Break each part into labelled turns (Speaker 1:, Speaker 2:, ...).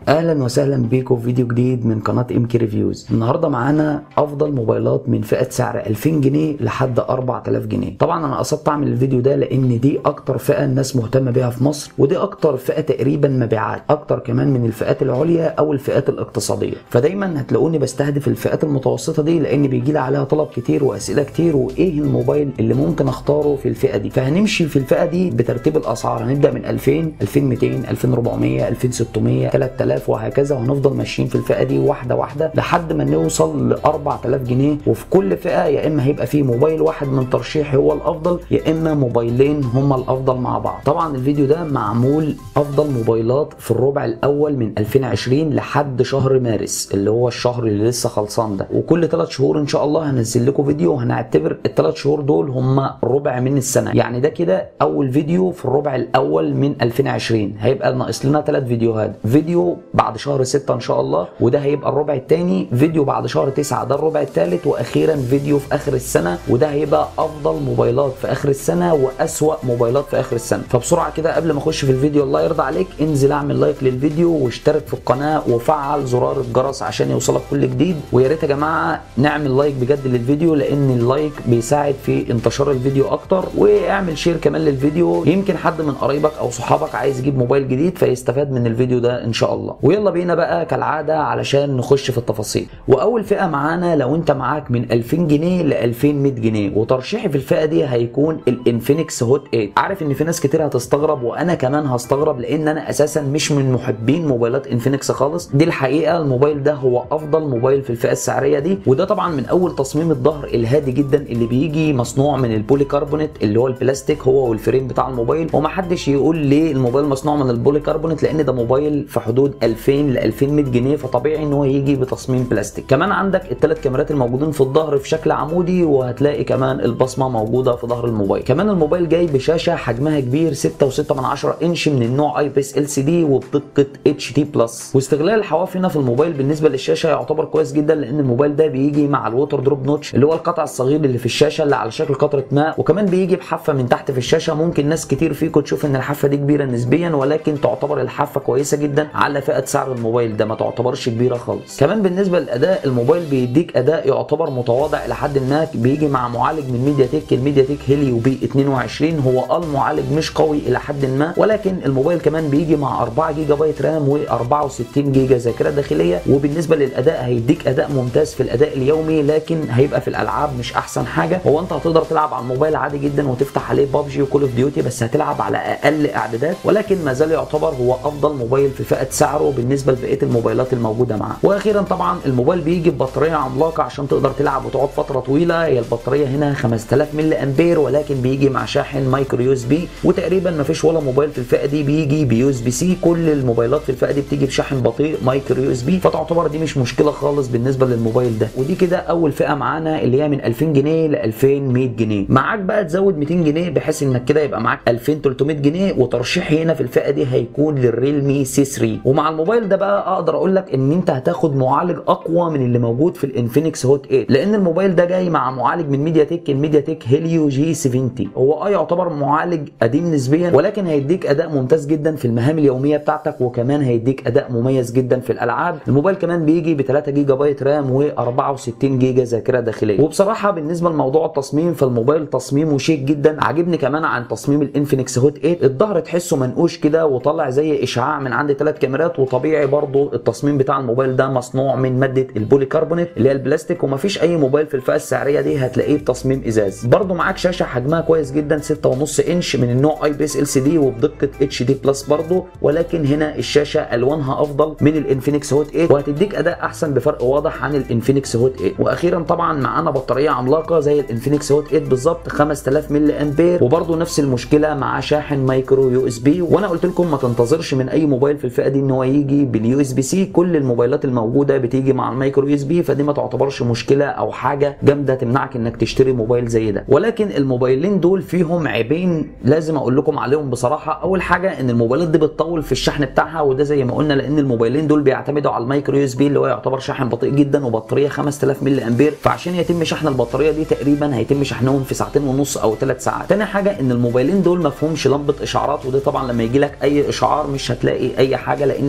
Speaker 1: اهلا وسهلا بيكم في فيديو جديد من قناه ام كي ريفيوز النهارده معانا افضل موبايلات من فئه سعر 2000 جنيه لحد 4000 جنيه طبعا انا قصدت اعمل الفيديو ده لان دي اكتر فئه الناس مهتمه بيها في مصر ودي اكتر فئه تقريبا مبيعات اكتر كمان من الفئات العليا او الفئات الاقتصاديه فدايما هتلاقوني بستهدف الفئات المتوسطه دي لان بيجي لي عليها طلب كتير واسئله كتير وايه الموبايل اللي ممكن اختاره في الفئه دي فهنمشي في الفئه دي بترتيب الاسعار هنبدا من 2000 2200 2400 2600 3000 وهكذا وهنفضل ماشيين في الفئه دي واحده واحده لحد ما نوصل ل 4000 جنيه وفي كل فئه يا اما هيبقى فيه موبايل واحد من ترشيحي هو الافضل يا اما موبايلين هما الافضل مع بعض طبعا الفيديو ده معمول افضل موبايلات في الربع الاول من 2020 لحد شهر مارس اللي هو الشهر اللي لسه خلصان ده وكل ثلاث شهور ان شاء الله هنزل لكم فيديو وهنعتبر الثلاث شهور دول هما ربع من السنه يعني ده كده اول فيديو في الربع الاول من 2020 هيبقى ناقص لنا ثلاث فيديوهات فيديو بعد شهر 6 ان شاء الله وده هيبقى الربع الثاني فيديو بعد شهر 9 ده الربع الثالث واخيرا فيديو في اخر السنه وده هيبقى افضل موبايلات في اخر السنه واسوا موبايلات في اخر السنه فبسرعه كده قبل ما اخش في الفيديو الله يرضى عليك انزل اعمل لايك للفيديو واشترك في القناه وفعل زرار الجرس عشان يوصلك كل جديد ويا ريت يا جماعه نعمل لايك بجد للفيديو لان اللايك بيساعد في انتشار الفيديو اكتر واعمل شير كمان للفيديو يمكن حد من قرايبك او صحابك عايز يجيب موبايل جديد فيستفاد من الفيديو ده ان شاء الله ويلا بينا بقى كالعاده علشان نخش في التفاصيل واول فئه معانا لو انت معاك من 2000 جنيه ل 2100 جنيه وترشيحي في الفئه دي هيكون الانفينكس هوت 8 عارف ان في ناس كتير هتستغرب وانا كمان هستغرب لان انا اساسا مش من محبين موبايلات انفينكس خالص دي الحقيقه الموبايل ده هو افضل موبايل في الفئه السعريه دي وده طبعا من اول تصميم الظهر الهادي جدا اللي بيجي مصنوع من البولي كربونات اللي هو البلاستيك هو والفريم بتاع الموبايل ومحدش يقول ليه الموبايل مصنوع من البولي كربونات لان ده موبايل في حدود 2000 ل 2100 جنيه فطبيعي ان هو يجي بتصميم بلاستيك كمان عندك الثلاث كاميرات الموجودين في الظهر في شكل عمودي وهتلاقي كمان البصمه موجوده في ظهر الموبايل كمان الموبايل جاي بشاشه حجمها كبير 6.6 من 10 انش من النوع اي بيس ال سي دي وبدقه اتش دي بلس واستغلال الحواف هنا في الموبايل بالنسبه للشاشه يعتبر كويس جدا لان الموبايل ده بيجي مع الووتر دروب نوتش اللي هو القطع الصغير اللي في الشاشه اللي على شكل قطره ماء وكمان بيجي بحافه من تحت في الشاشه ممكن ناس كتير فيكم تشوف ان الحافه دي كبيره نسبيا ولكن تعتبر الحافه كويسه جدا على فئه سعر الموبايل ده ما تعتبرش كبيره خالص كمان بالنسبه للاداء الموبايل بيديك اداء يعتبر متواضع لحد ما بيجي مع معالج من ميديا تك الميديا تك هيليو بي 22 هو اه المعالج مش قوي الى حد ما ولكن الموبايل كمان بيجي مع 4 جيجا بايت رام و64 جيجا ذاكره داخليه وبالنسبه للاداء هيديك اداء ممتاز في الاداء اليومي لكن هيبقى في الالعاب مش احسن حاجه هو انت هتقدر تلعب على الموبايل عادي جدا وتفتح عليه بابجي وكول اوف ديوتي بس هتلعب على اقل اعدادات ولكن ما زال يعتبر هو افضل موبايل في فئه سعره بالنسبه لبقيه الموبايلات الموجوده معاه واخيرا طبعا الموبايل بيجي ببطاريه عملاقه عشان تقدر تلعب وتقعد فتره طويله هي البطاريه هنا 5000 ملي امبير ولكن بيجي مع شاحن مايكرو يو اس بي وتقريبا ما فيش ولا موبايل في الفئه دي بيجي بيو اس بي سي كل الموبايلات في الفئه دي بتيجي بشاحن بطيء مايكرو يو اس بي فتعتبر دي مش مشكله خالص بالنسبه للموبايل ده ودي كده اول فئه معانا اللي هي من 2000 جنيه ل 2100 جنيه معاك بقى تزود 200 جنيه بحيث انك كده يبقى معاك 2300 جنيه وترشيحي هنا في الفئه دي هيكون للريلمي سي 3 ومع الموبايل ده بقى اقدر اقول لك ان انت هتاخد معالج اقوى من اللي موجود في الانفينكس هوت 8 لان الموبايل ده جاي مع معالج من ميديا تك الميديا تك هيليو جي 70 هو اه يعتبر معالج قديم نسبيا ولكن هيديك اداء ممتاز جدا في المهام اليوميه بتاعتك وكمان هيديك اداء مميز جدا في الالعاب الموبايل كمان بيجي ب 3 جيجا بايت رام و64 جيجا ذاكره داخليه وبصراحه بالنسبه لموضوع التصميم فالموبايل تصميمه شيك جدا عاجبني كمان عن تصميم الانفينكس هوت 8 الظهر تحسه منقوش كده وطلع زي اشعاع من عند ثلاث كاميرات وطبيعي برضو التصميم بتاع الموبايل ده مصنوع من ماده البولي كربونات اللي هي البلاستيك ومفيش اي موبايل في الفئه السعريه دي هتلاقيه بتصميم ازاز برضو معاك شاشه حجمها كويس جدا 6.5 انش من النوع اي بي اس ال سي دي وبدقه اتش دي بلس برضو ولكن هنا الشاشه الوانها افضل من الانفينكس هوت 8 وهتديك اداء احسن بفرق واضح عن الانفينكس هوت 8 واخيرا طبعا معانا بطاريه عملاقه زي الانفينكس هوت 8 بالظبط 5000 ملي امبير وبرضو نفس المشكله مع شاحن مايكرو يو اس بي وانا قلت لكم ما تنتظرش من اي موبايل في الفئه دي ان هو يجي باليو اس بي سي كل الموبايلات الموجوده بتيجي مع المايكرو يو اس بي فدي ما تعتبرش مشكله او حاجه جامده تمنعك انك تشتري موبايل زي ده ولكن الموبايلين دول فيهم عيبين لازم اقول لكم عليهم بصراحه اول حاجه ان الموبايلات دي بتطول في الشحن بتاعها وده زي ما قلنا لان الموبايلين دول بيعتمدوا على المايكرو يو اس بي اللي هو يعتبر شاحن بطيء جدا وبطاريه 5000 ملي امبير فعشان يتم شحن البطاريه دي تقريبا هيتم شحنهم في ساعتين ونص او ثلاث ساعات تاني حاجه ان الموبايلين دول ما فيهمش لمبه اشعارات وده طبعا لما يجي لك اي اشعار مش هتلاقي اي حاجه لان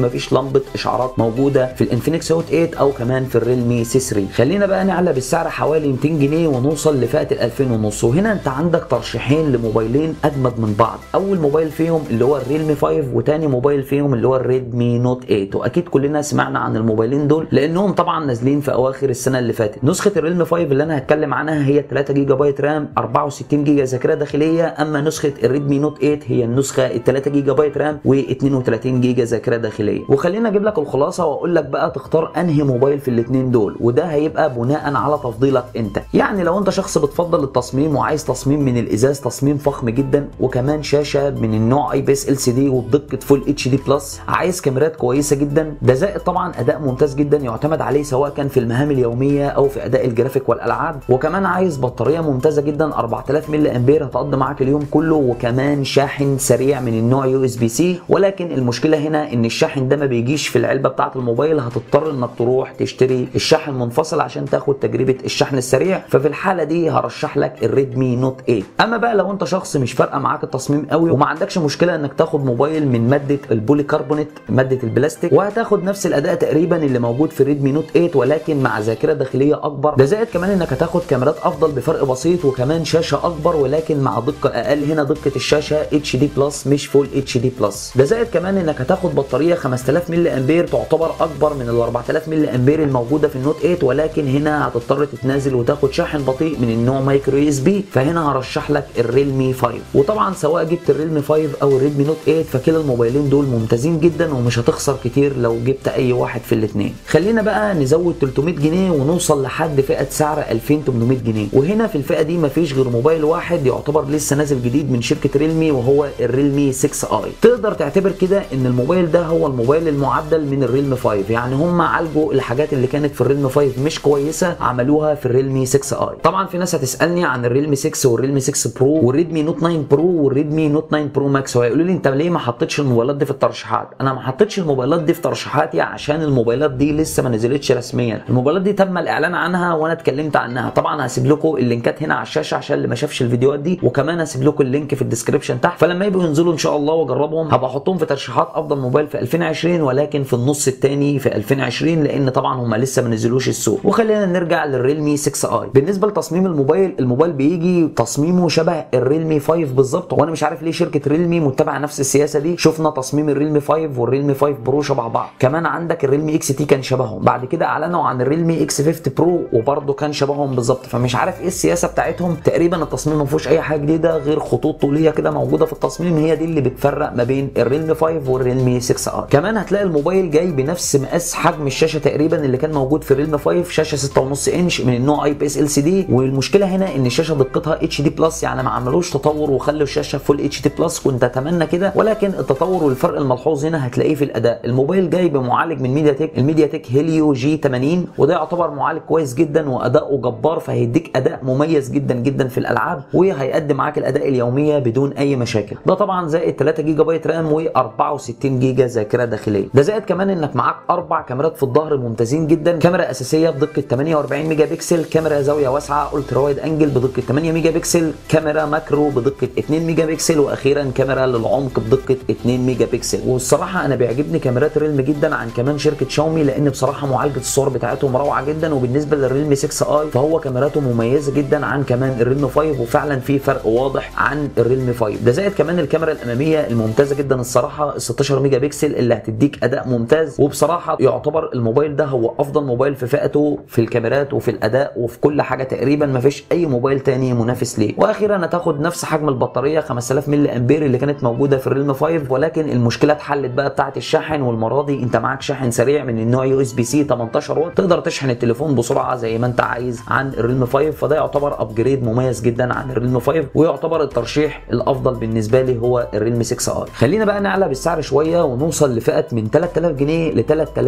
Speaker 1: مفيش لمبه اشعارات موجوده في الانفينكس هوت 8 او كمان في الريلمي سي 3 خلينا بقى نعلى بالسعر حوالي 200 جنيه ونوصل لفئه ال 2000 ونص وهنا انت عندك ترشيحين لموبايلين اجمد من بعض اول موبايل فيهم اللي هو الريلمي 5 وتاني موبايل فيهم اللي هو الريدمي نوت 8 واكيد كلنا سمعنا عن الموبايلين دول لانهم طبعا نازلين في اواخر السنه اللي فاتت نسخه الريلمي 5 اللي انا هتكلم عنها هي 3 جيجا بايت رام 64 جيجا ذاكره داخليه اما نسخه الريدمي نوت 8 هي النسخه ال 3 جيجا بايت رام و32 جيجا ذاكره داخليه وخلينا اجيب لك الخلاصه واقول لك بقى تختار انهي موبايل في الاثنين دول وده هيبقى بناء على تفضيلك انت يعني لو انت شخص بتفضل التصميم وعايز تصميم من الازاز تصميم فخم جدا وكمان شاشه من النوع اي بي اس ال سي دي وبدقه فول اتش دي بلس عايز كاميرات كويسه جدا ده زائد طبعا اداء ممتاز جدا يعتمد عليه سواء كان في المهام اليوميه او في اداء الجرافيك والالعاب وكمان عايز بطاريه ممتازه جدا 4000 ملي امبير هتقضي معاك اليوم كله وكمان شاحن سريع من النوع يو اس بي سي ولكن المشكله هنا ان الشاحن ده ما بيجيش في العلبه بتاعه الموبايل هتضطر انك تروح تشتري الشاحن منفصل عشان تاخد تجربه الشحن السريع ففي الحاله دي هرشح لك الريدمي نوت 8 اما بقى لو انت شخص مش فارقه معاك التصميم قوي وما عندكش مشكله انك تاخد موبايل من ماده البوليكربونات ماده البلاستيك وهتاخد نفس الاداء تقريبا اللي موجود في ريدمي نوت 8 ولكن مع ذاكره داخليه اكبر ده زائد كمان انك هتاخد كاميرات افضل بفرق بسيط وكمان شاشه اكبر ولكن مع دقه اقل هنا دقه الشاشه اتش دي بلس مش فول اتش دي بلس ده زائد كمان انك هتاخد بطاريه 5000 ملي امبير تعتبر اكبر من ال 4000 ملي امبير الموجوده في النوت 8 ولكن هنا هتضطر تتنازل وتاخد شاحن بطيء من النوع مايكرو اس بي فهنا هرشح لك الريلمي 5 وطبعا سواء جبت الريلمي 5 او الريدمي نوت 8 فكلا الموبايلين دول ممتازين جدا ومش هتخسر كتير لو جبت اي واحد في الاثنين خلينا بقى نزود 300 جنيه ونوصل لحد فئه سعر 2800 جنيه وهنا في الفئه دي مفيش غير موبايل واحد يعتبر لسه نازل جديد من شركه ريلمي وهو الريلمي 6 اي تقدر تعتبر كده ان الموبايل ده هو الموبايل المعدل من الريلمي 5 يعني هم عالجوا الحاجات اللي كانت في الريلمي 5 مش كويسه عملوها في الريلمي 6 اي طبعا في ناس هتسالني عن الريلمي 6 والريلمي 6 برو والريدمي نوت 9 برو والريدمي نوت 9 برو ماكس وهيقولوا لي انت ليه ما حطيتش الموبايلات دي في الترشيحات انا ما حطيتش الموبايلات دي في ترشيحاتي عشان الموبايلات دي لسه ما نزلتش رسميا الموبايلات دي تم الاعلان عنها وانا اتكلمت عنها طبعا هسيب لكم اللينكات هنا على الشاشه عشان اللي ما شافش الفيديوهات دي وكمان هسيب لكم اللينك في الديسكربشن تحت فلما يبقوا ينزلوا ان شاء الله واجربهم هبقى احطهم في ترشيحات افضل موبايل في 2020 ولكن في النص الثاني في 2020 لان طبعا هم لسه ما نزلوش السوق وخلينا نرجع للريلمي 6 اي بالنسبه لتصميم الموبايل الموبايل بيجي تصميمه شبه الريلمي 5 بالظبط وانا مش عارف ليه شركه ريلمي متبعه نفس السياسه دي شفنا تصميم الريلمي 5 والريلمي 5 برو شبه بعض كمان عندك الريلمي اكس تي كان شبههم بعد كده اعلنوا عن الريلمي اكس 50 برو وبرده كان شبههم بالظبط فمش عارف ايه السياسه بتاعتهم تقريبا التصميم ما فيهوش اي حاجه جديده غير خطوط طوليه كده موجوده في التصميم هي دي اللي بتفرق ما بين الريلمي 5 والريلمي 6 ار كمان هتلاقي الموبايل جاي بنفس مقاس حجم الشاشه تقريبا اللي كان موجود في الريلمي 5 شاشه 6.5 انش من النوع اي بي اس ال سي دي والمشكله هنا ان الشاشه دقتها اتش دي بلس يعني ما عملوش تطور وخلوا الشاشه فول اتش دي بلس كنت اتمنى كده ولكن التطور والفرق الملحوظ هنا هتلاقيه في الاداء الموبايل جاي بمعالج من ميديا تك الميديا تك هيليو جي 80 وده يعتبر معالج كويس جدا واداؤه جبار فهيديك اداء مميز جدا جدا في الالعاب وهيقدم معاك الاداء اليوميه بدون اي مشاكل ده طبعا زائد 3 جيجا بايت رام و64 جيجا ذاكره داخليه ده زائد كمان انك معاك اربع كاميرات في الظهر ممتازين جدا كاميرا اساسيه بدقه 48 ميجا بكسل كاميرا زاويه واسعه الترا وايد انجل بدقه 8 ميجا بكسل كاميرا ماكرو بدقه 2 ميجا بكسل واخيرا كاميرا للعمق بدقه 2 ميجا بكسل والصراحه انا بيعجبني كاميرات ريلمي جدا عن كمان شركه شاومي لان بصراحه معالجه الصور بتاعتهم روعه جدا وبالنسبه للريلمي 6 اي فهو كاميراته مميزه جدا عن كمان الريلمي 5 وفعلا في فرق واضح عن الريلمي 5 ده زائد كمان الكاميرا الاماميه الممتازه جدا الصراحه ال 16 ميجا بكسل اللي هتديك اداء ممتاز وبصراحه يعتبر الموبايل ده هو افضل موبايل في فئته في الكاميرات وفي الاداء وفي كل حاجه تقريبا ما فيش اي موبايل تاني منافس ليه واخيرا هتاخد نفس حجم البطاريه 5000 ملي امبير اللي كانت موجوده في الريلمي 5 ولكن المشكله اتحلت بقى بتاعه الشاحن والمره دي انت معاك شاحن سريع من النوع يو اس بي سي 18 واط تقدر تشحن التليفون بسرعه زي ما انت عايز عن الريلمي 5 فده يعتبر ابجريد مميز جدا عن الريلمي 5 ويعتبر الترشيح الافضل بالنسبه لي هو الريلمي 6 اي خلينا بقى نعلى بالسعر شويه ونوصل لفئه من 3000 جنيه ل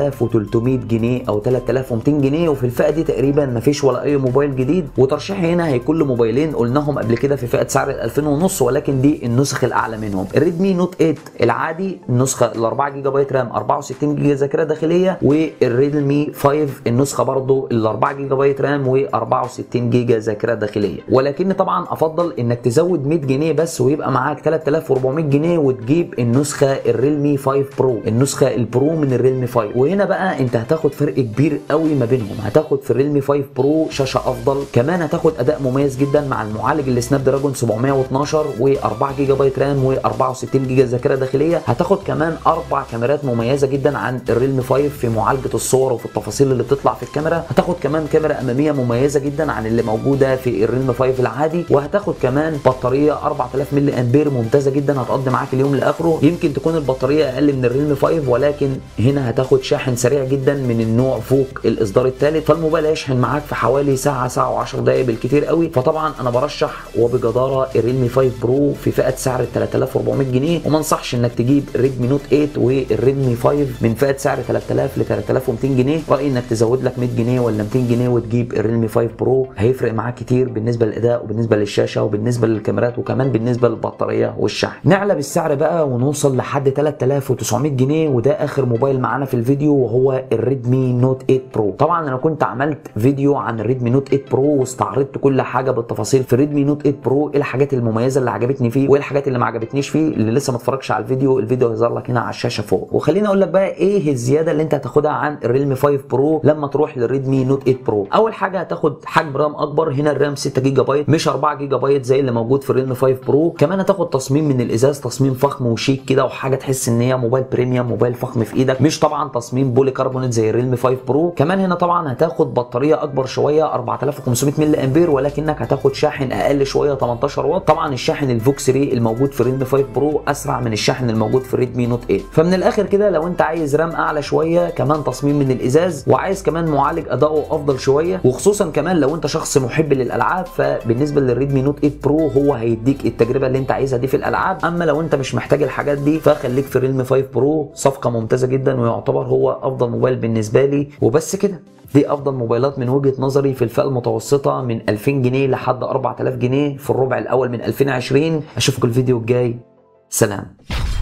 Speaker 1: 3300 جنيه او 3200 جنيه وفي الفئه دي تقريبا ما فيش ولا اي موبايل جديد وترشيحي هنا هيكون لموبايلين قلناهم قبل كده في فئه سعر ال 2000 ونص ولكن دي النسخ الاعلى منهم الريدمي نوت 8 العادي النسخه ال 4 جيجا بايت رام 64 جيجا ذاكره داخليه والريدمي 5 النسخه برضو ال 4 جيجا بايت رام و64 جيجا ذاكره داخليه ولكن طبعا افضل انك تزود 100 جنيه بس ويبقى معاك 3400 جنيه وتجيب النسخه الريلمي 5 برو برو النسخه البرو من الريلمي 5 وهنا بقى انت هتاخد فرق كبير قوي ما بينهم هتاخد في الريلمي 5 برو شاشه افضل كمان هتاخد اداء مميز جدا مع المعالج السناب دراجون 712 و4 جيجا بايت رام و64 جيجا ذاكره داخليه هتاخد كمان اربع كاميرات مميزه جدا عن الريلمي 5 في معالجه الصور وفي التفاصيل اللي بتطلع في الكاميرا هتاخد كمان كاميرا اماميه مميزه جدا عن اللي موجوده في الريلمي 5 العادي وهتاخد كمان بطاريه 4000 ملي امبير ممتازه جدا هتقضي معاك اليوم لاخره يمكن تكون البطاريه اقل من الريلمي 5 ولكن هنا هتاخد شاحن سريع جدا من النوع فوق الاصدار الثالث فالموبايل هيشحن معاك في حوالي ساعه ساعه و10 دقائق بالكتير قوي فطبعا انا برشح وبجداره الريلمي 5 برو في فئه سعر 3400 جنيه وما انصحش انك تجيب ريدمي نوت 8 والريدمي 5 من فئه سعر 3000 ل 3200 جنيه رايي انك تزود لك 100 جنيه ولا 200 جنيه وتجيب الريلمي 5 برو هيفرق معاك كتير بالنسبه للاداء وبالنسبه للشاشه وبالنسبه للكاميرات وكمان بالنسبه للبطاريه والشحن نعلى بالسعر بقى ونوصل لحد 3900 جنيه وده اخر موبايل معانا في الفيديو وهو الريدمي نوت 8 برو طبعا انا كنت عملت فيديو عن الريدمي نوت 8 برو واستعرضت كل حاجه بالتفاصيل في الريدمي نوت 8 برو ايه الحاجات المميزه اللي عجبتني فيه وايه الحاجات اللي ما عجبتنيش فيه اللي لسه ما اتفرجش على الفيديو الفيديو هيظهر لك هنا على الشاشه فوق وخليني اقول لك بقى ايه الزياده اللي انت هتاخدها عن الريلمي 5 برو لما تروح للريدمي نوت 8 برو اول حاجه هتاخد حجم رام اكبر هنا الرام 6 جيجا بايت مش 4 جيجا بايت زي اللي موجود في الريلمي 5 برو كمان هتاخد تصميم من الازاز تصميم فخم وشيك كده وحاجه تحس ان هي موبايل بريميوم موبايل فخم في ايدك مش طبعا تصميم بولي كربونات زي الريلمي 5 برو كمان هنا طبعا هتاخد بطاريه اكبر شويه 4500 ملي امبير ولكنك هتاخد شاحن اقل شويه 18 واط طبعا الشاحن الفوكس ري الموجود في الريلمي 5 برو اسرع من الشاحن الموجود في الريدمي نوت 8 فمن الاخر كده لو انت عايز رام اعلى شويه كمان تصميم من الازاز وعايز كمان معالج اداؤه افضل شويه وخصوصا كمان لو انت شخص محب للالعاب فبالنسبه للريدمي نوت 8 برو هو هيديك التجربه اللي انت عايزها دي في الالعاب اما لو انت مش محتاج الحاجات دي فخليك في الريلمي 5 برو صفقه ممتازه جدا ويعتبر هو افضل موبايل بالنسبه لي وبس كده دي افضل موبايلات من وجهه نظري في الفئه المتوسطه من 2000 جنيه لحد 4000 جنيه في الربع الاول من 2020 اشوفكم الفيديو الجاي سلام